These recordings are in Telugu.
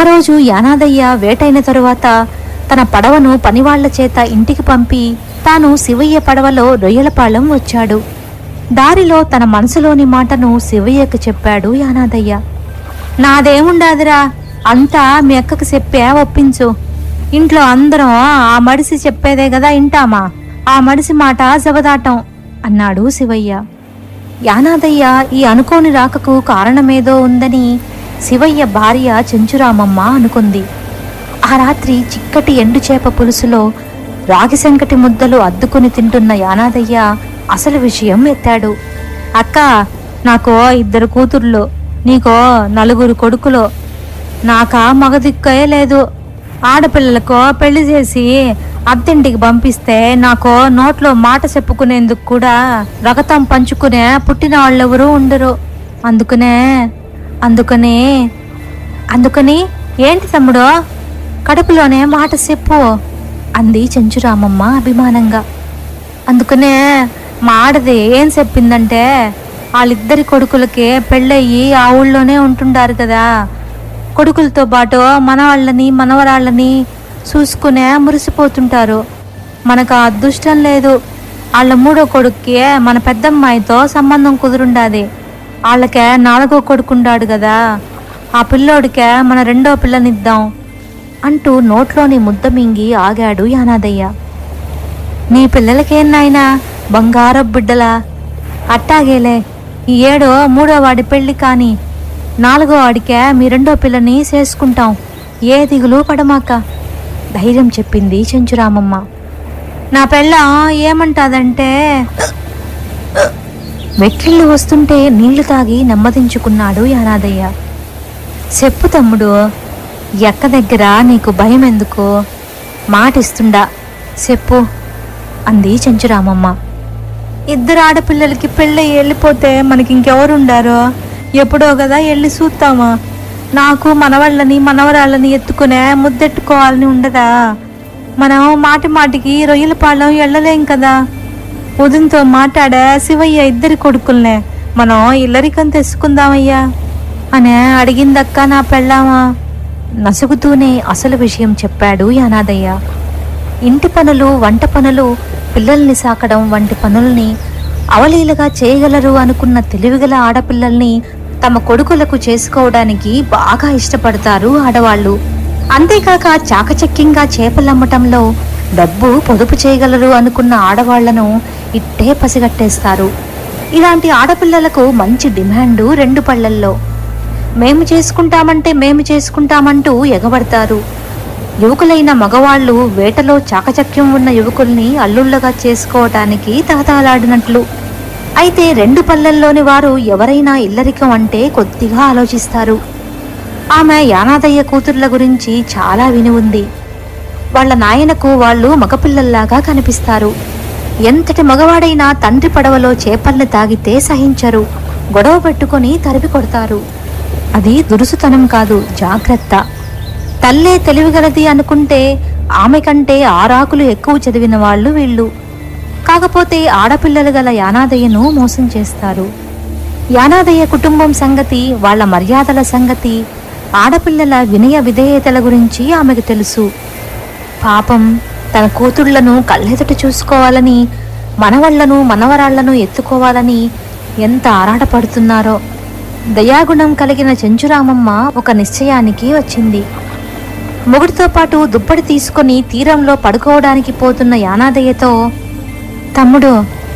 రోజు యానాదయ్య వేటైన తరువాత తన పడవను పనివాళ్ల చేత ఇంటికి పంపి తాను శివయ్య పడవలో రొయ్యలపాలెం వచ్చాడు దారిలో తన మనసులోని మాటను శివయ్యకు చెప్పాడు యానాదయ్య నాదేముండాదిరా అంతా మీ అక్కకు చెప్పే ఒప్పించు ఇంట్లో అందరం ఆ మడిసి చెప్పేదే కదా ఇంటామా ఆ మడిసి మాట జబదాటం అన్నాడు శివయ్య యానాదయ్య ఈ అనుకోని రాకకు కారణమేదో ఉందని శివయ్య భార్య చెంచురామమ్మ అనుకుంది ఆ రాత్రి చిక్కటి ఎండుచేప పులుసులో రాగి సంకటి ముద్దలు అద్దుకుని తింటున్న యానాదయ్య అసలు విషయం ఎత్తాడు అక్క నాకో ఇద్దరు కూతుర్లు నీకో నలుగురు కొడుకులు నాకా మగదిక్కే లేదు ఆడపిల్లలకో పెళ్లి చేసి అత్తింటికి పంపిస్తే నాకు నోట్లో మాట చెప్పుకునేందుకు కూడా రగతం పంచుకునే పుట్టిన వాళ్ళెవరూ ఉండరు అందుకనే అందుకని అందుకని ఏంటి తమ్ముడు కడుపులోనే మాట చెప్పు అంది చెంచురామమ్మ అభిమానంగా అందుకనే మా ఆడది ఏం చెప్పిందంటే వాళ్ళిద్దరి కొడుకులకి పెళ్ళయ్యి ఆ ఊళ్ళోనే ఉంటుండారు కదా కొడుకులతో పాటు మనవాళ్ళని మనవరాళ్ళని చూసుకునే మురిసిపోతుంటారు మనకు ఆ అదృష్టం లేదు వాళ్ళ మూడో కొడుక్కి మన పెద్దమ్మాయితో సంబంధం కుదురుండాది వాళ్ళకే నాలుగో కొడుకుండాడు కదా ఆ పిల్లోడికే మన రెండో పిల్లనిద్దాం అంటూ నోట్లోని ముద్ద మింగి ఆగాడు యానాదయ్య నీ పిల్లలకేం నాయనా బంగారు బిడ్డలా అట్టాగేలే ఈ ఏడో మూడో వాడి పెళ్లి కాని నాలుగో వాడికే మీ రెండో పిల్లని చేసుకుంటాం ఏ దిగులు పడమాక ధైర్యం చెప్పింది చెంచురామమ్మ నా పెళ్ళ ఏమంటాదంటే వెక్కిళ్ళు వస్తుంటే నీళ్లు తాగి నెమ్మదించుకున్నాడు యానాదయ్య చెప్పు తమ్ముడు ఎక్క దగ్గర నీకు భయం ఎందుకు మాటిస్తుండా చెప్పు అంది చెంచురామమ్మ ఇద్దరు ఆడపిల్లలకి పెళ్ళి వెళ్ళిపోతే మనకి ఇంకెవరుండారో ఎప్పుడో కదా వెళ్ళి చూస్తామా నాకు మనవాళ్ళని మనవరాళ్ళని ఎత్తుకునే ముద్దెట్టుకోవాలని ఉండదా మనం మాటి మాటికి రొయ్యల పాలెం వెళ్ళలేం కదా ఉదయంతో మాట్లాడే శివయ్య ఇద్దరి కొడుకుల్నే మనం ఇల్లరికం తెచ్చుకుందామయ్యా అనే అడిగిందక్క నా పెళ్ళామా నసుగుతూనే అసలు విషయం చెప్పాడు యానాదయ్య ఇంటి పనులు వంట పనులు పిల్లల్ని సాకడం వంటి పనుల్ని అవలీలగా చేయగలరు అనుకున్న తెలివిగల ఆడపిల్లల్ని తమ కొడుకులకు చేసుకోవడానికి బాగా ఇష్టపడతారు ఆడవాళ్ళు అంతేకాక చాకచక్యంగా చేపలమ్మటంలో డబ్బు పొదుపు చేయగలరు అనుకున్న ఆడవాళ్లను ఇట్టే పసిగట్టేస్తారు ఇలాంటి ఆడపిల్లలకు మంచి డిమాండు రెండు పళ్ళల్లో మేము చేసుకుంటామంటే మేము చేసుకుంటామంటూ ఎగబడతారు యువకులైన మగవాళ్ళు వేటలో చాకచక్యం ఉన్న యువకుల్ని అల్లుళ్ళగా చేసుకోవటానికి తహతహలాడినట్లు అయితే రెండు పల్లెల్లోని వారు ఎవరైనా ఇల్లరికం అంటే కొద్దిగా ఆలోచిస్తారు ఆమె యానాదయ్య కూతుర్ల గురించి చాలా విని ఉంది వాళ్ళ నాయనకు వాళ్ళు మగపిల్లల్లాగా కనిపిస్తారు ఎంతటి మగవాడైనా తండ్రి పడవలో చేపల్ని తాగితే సహించరు గొడవ పెట్టుకొని తరిమి కొడతారు అది దురుసుతనం కాదు జాగ్రత్త తల్లే తెలివిగలది అనుకుంటే ఆమె కంటే ఆరాకులు ఎక్కువ చదివిన వాళ్ళు వీళ్ళు కాకపోతే ఆడపిల్లలు గల యానాదయ్యను మోసం చేస్తారు యానాదయ్య కుటుంబం సంగతి వాళ్ళ మర్యాదల సంగతి ఆడపిల్లల వినయ విధేయతల గురించి ఆమెకు తెలుసు పాపం తన కూతుళ్లను కళ్ళెదుట చూసుకోవాలని మనవళ్లను మనవరాళ్లను ఎత్తుకోవాలని ఎంత ఆరాటపడుతున్నారో దయాగుణం కలిగిన చెంచురామమ్మ ఒక నిశ్చయానికి వచ్చింది మొగుడితో పాటు దుప్పటి తీసుకొని తీరంలో పడుకోవడానికి పోతున్న యానాదయ్యతో తమ్ముడు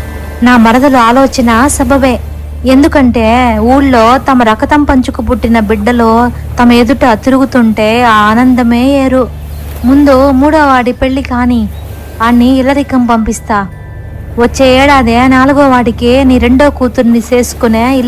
నా మరదలు ఆలోచన సబబే ఎందుకంటే ఊళ్ళో తమ రకతం పంచుకు పుట్టిన బిడ్డలో తమ ఎదుట తిరుగుతుంటే ఆ ఆనందమే ఏరు ముందు మూడో వాడి పెళ్లి కాని ఆణ్ణి ఇల్లరికం పంపిస్తా వచ్చే ఏడాదే నాలుగో వాడికి నీ రెండో కూతుర్ని చేసుకునే